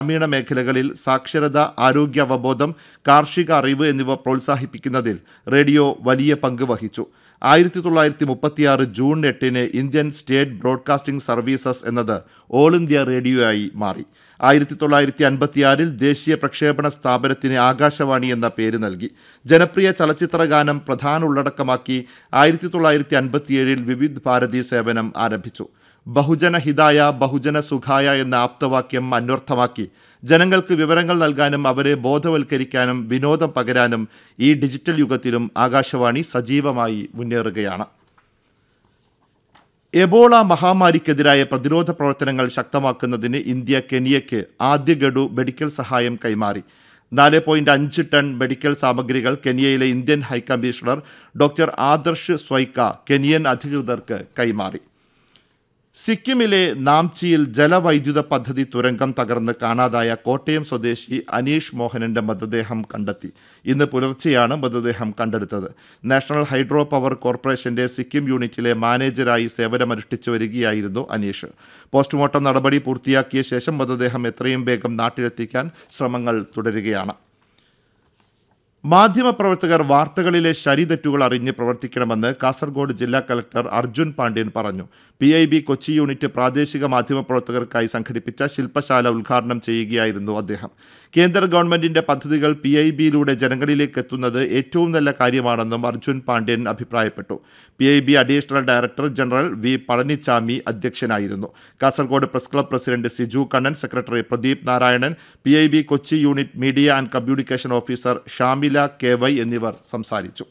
ഗ്രാമീണ മേഖലകളിൽ സാക്ഷരത ആരോഗ്യ അവബോധം കാർഷിക അറിവ് എന്നിവ പ്രോത്സാഹിപ്പിക്കുന്നതിൽ റേഡിയോ വലിയ പങ്ക് വഹിച്ചു ആയിരത്തി തൊള്ളായിരത്തി മുപ്പത്തിയാറ് ജൂൺ എട്ടിന് ഇന്ത്യൻ സ്റ്റേറ്റ് ബ്രോഡ്കാസ്റ്റിംഗ് സർവീസസ് എന്നത് ഓൾ ഇന്ത്യ റേഡിയോ ആയി മാറി ആയിരത്തി തൊള്ളായിരത്തി അൻപത്തിയാറിൽ ദേശീയ പ്രക്ഷേപണ സ്ഥാപനത്തിന് ആകാശവാണി എന്ന പേര് നൽകി ജനപ്രിയ ചലച്ചിത്ര ഗാനം പ്രധാന ഉള്ളടക്കമാക്കി ആയിരത്തി തൊള്ളായിരത്തി അൻപത്തിയേഴിൽ വിവിധ് ഭാരതി സേവനം ആരംഭിച്ചു ബഹുജന ഹിതായ ബഹുജന സുഖായ എന്ന ആപ്തവാക്യം അന്വർത്ഥമാക്കി ജനങ്ങൾക്ക് വിവരങ്ങൾ നൽകാനും അവരെ ബോധവൽക്കരിക്കാനും വിനോദം പകരാനും ഈ ഡിജിറ്റൽ യുഗത്തിലും ആകാശവാണി സജീവമായി മുന്നേറുകയാണ് എബോള മഹാമാരിക്കെതിരായ പ്രതിരോധ പ്രവർത്തനങ്ങൾ ശക്തമാക്കുന്നതിന് ഇന്ത്യ കെനിയയ്ക്ക് ആദ്യ ഗഡു മെഡിക്കൽ സഹായം കൈമാറി നാല് പോയിന്റ് അഞ്ച് ടൺ മെഡിക്കൽ സാമഗ്രികൾ കെനിയയിലെ Indian high commissioner doctor Adarsh Swaika Kenyan അധികൃതർക്ക് കൈമാറി സിക്കിമിലെ നാംചിയിൽ ജലവൈദ്യുത പദ്ധതി തുരങ്കം തകർന്ന് കാണാതായ കോട്ടയം സ്വദേശി അനീഷ് മോഹനന്റെ മൃതദേഹം കണ്ടെത്തി ഇന്ന് പുലർച്ചെയാണ് മൃതദേഹം കണ്ടെടുത്തത് നാഷണൽ ഹൈഡ്രോ പവർ കോർപ്പറേഷന്റെ സിക്കിം യൂണിറ്റിലെ മാനേജരായി സേവനമനുഷ്ഠിച്ചു വരികയായിരുന്നു അനീഷ് പോസ്റ്റ്മോർട്ടം നടപടി പൂർത്തിയാക്കിയ ശേഷം മൃതദേഹം എത്രയും വേഗം നാട്ടിലെത്തിക്കാൻ ശ്രമങ്ങൾ തുടരുകയാണ് മാധ്യമപ്രവർത്തകർ വാർത്തകളിലെ ശരിതെറ്റുകൾ അറിഞ്ഞ് പ്രവർത്തിക്കണമെന്ന് കാസർഗോഡ് ജില്ലാ കലക്ടർ അർജുൻ പാണ്ഡ്യൻ പറഞ്ഞു P I B Kochi unit പ്രാദേശിക മാധ്യമപ്രവർത്തകർക്കായി സംഘടിപ്പിച്ച ശില്പശാല ഉദ്ഘാടനം ചെയ്യുകയായിരുന്നു അദ്ദേഹം കേന്ദ്ര ഗവൺമെന്റിന്റെ പദ്ധതികൾ പി ഐ ബിയിലൂടെ ജനങ്ങളിലേക്ക് എത്തുന്നത് ഏറ്റവും നല്ല കാര്യമാണെന്നും അർജുൻ പാണ്ഡ്യൻ അഭിപ്രായപ്പെട്ടു P I B additional director general V Palanichamy അധ്യക്ഷനായിരുന്നു Kasaragod press club president Siju Kannan secretary Pradeep Narayanan P I B Kochi unit media and communication officer Shamila K Y എന്നിവർ സംസാരിച്ചു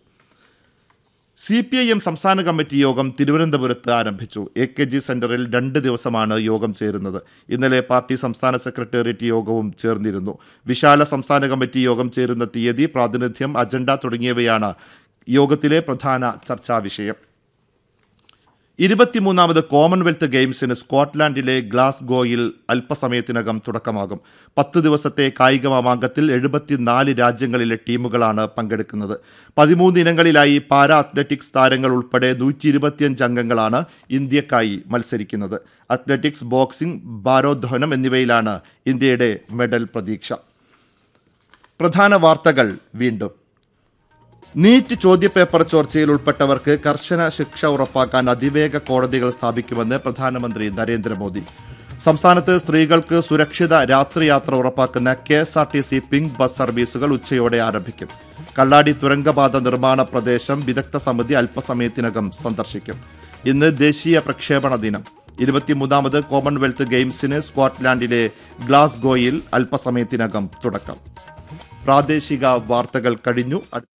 സി പി ഐ എം സംസ്ഥാന കമ്മിറ്റി യോഗം തിരുവനന്തപുരത്ത് ആരംഭിച്ചു എ കെ ജി സെന്ററിൽ രണ്ട് ദിവസമാണ് യോഗം ചേരുന്നത് ഇന്നലെ പാർട്ടി സംസ്ഥാന സെക്രട്ടേറിയറ്റ് യോഗവും ചേർന്നിരുന്നു വിശാല സംസ്ഥാന കമ്മിറ്റി യോഗം ചേരുന്ന തീയതി പ്രാതിനിധ്യം അജണ്ട തുടങ്ങിയവയാണ് യോഗത്തിലെ പ്രധാന ചർച്ചാ വിഷയം ഇരുപത്തിമൂന്നാമത് കോമൺവെൽത്ത് ഗെയിംസിന് സ്കോട്ട്ലാൻഡിലെ ഗ്ലാസ്ഗോയിൽ അല്പസമയത്തിനകം തുടക്കമാകും പത്ത് ദിവസത്തെ കായിക മാമാങ്കത്തിൽ എഴുപത്തിനാല് രാജ്യങ്ങളിലെ ടീമുകളാണ് പങ്കെടുക്കുന്നത് പതിമൂന്ന് ഇനങ്ങളിലായി പാരാ അത്ലറ്റിക്സ് താരങ്ങൾ ഉൾപ്പെടെ നൂറ്റി ഇരുപത്തിയഞ്ച് അംഗങ്ങളാണ് ഇന്ത്യക്കായി മത്സരിക്കുന്നത് അത്ലറ്റിക്സ് ബോക്സിംഗ് ഭാരോദ്വഹനം എന്നിവയിലാണ് ഇന്ത്യയുടെ മെഡൽ പ്രതീക്ഷ പ്രധാന വാർത്തകൾ വീണ്ടും നീറ്റ് ചോദ്യപേപ്പർ ചോർച്ചയിൽ ഉൾപ്പെട്ടവർക്ക് കർശന ശിക്ഷ ഉറപ്പാക്കാൻ അതിവേഗ കോടതികൾ സ്ഥാപിക്കുമെന്ന് പ്രധാനമന്ത്രി നരേന്ദ്രമോദി സംസ്ഥാനത്ത് സ്ത്രീകൾക്ക് സുരക്ഷിത രാത്രിയാത്ര ഉറപ്പാക്കുന്ന K S R T C pink bus സർവീസുകൾ ഉച്ചയോടെ ആരംഭിക്കും കള്ളാടി തുരങ്കപാത നിർമ്മാണ പ്രദേശം വിദഗ്ധ സമിതി അല്പസമയത്തിനകം സന്ദർശിക്കും ഇന്ന് ദേശീയ പ്രക്ഷേപണ ദിനം ഇരുപത്തിമൂന്നാമത് കോമൺവെൽത്ത് ഗെയിംസിന് സ്കോട്ട്ലാൻഡിലെ ഗ്ലാസ്ഗോയിൽ അല്പസമയത്തിനകം തുടക്കം പ്രാദേശിക വാർത്തകൾ കഴിഞ്ഞു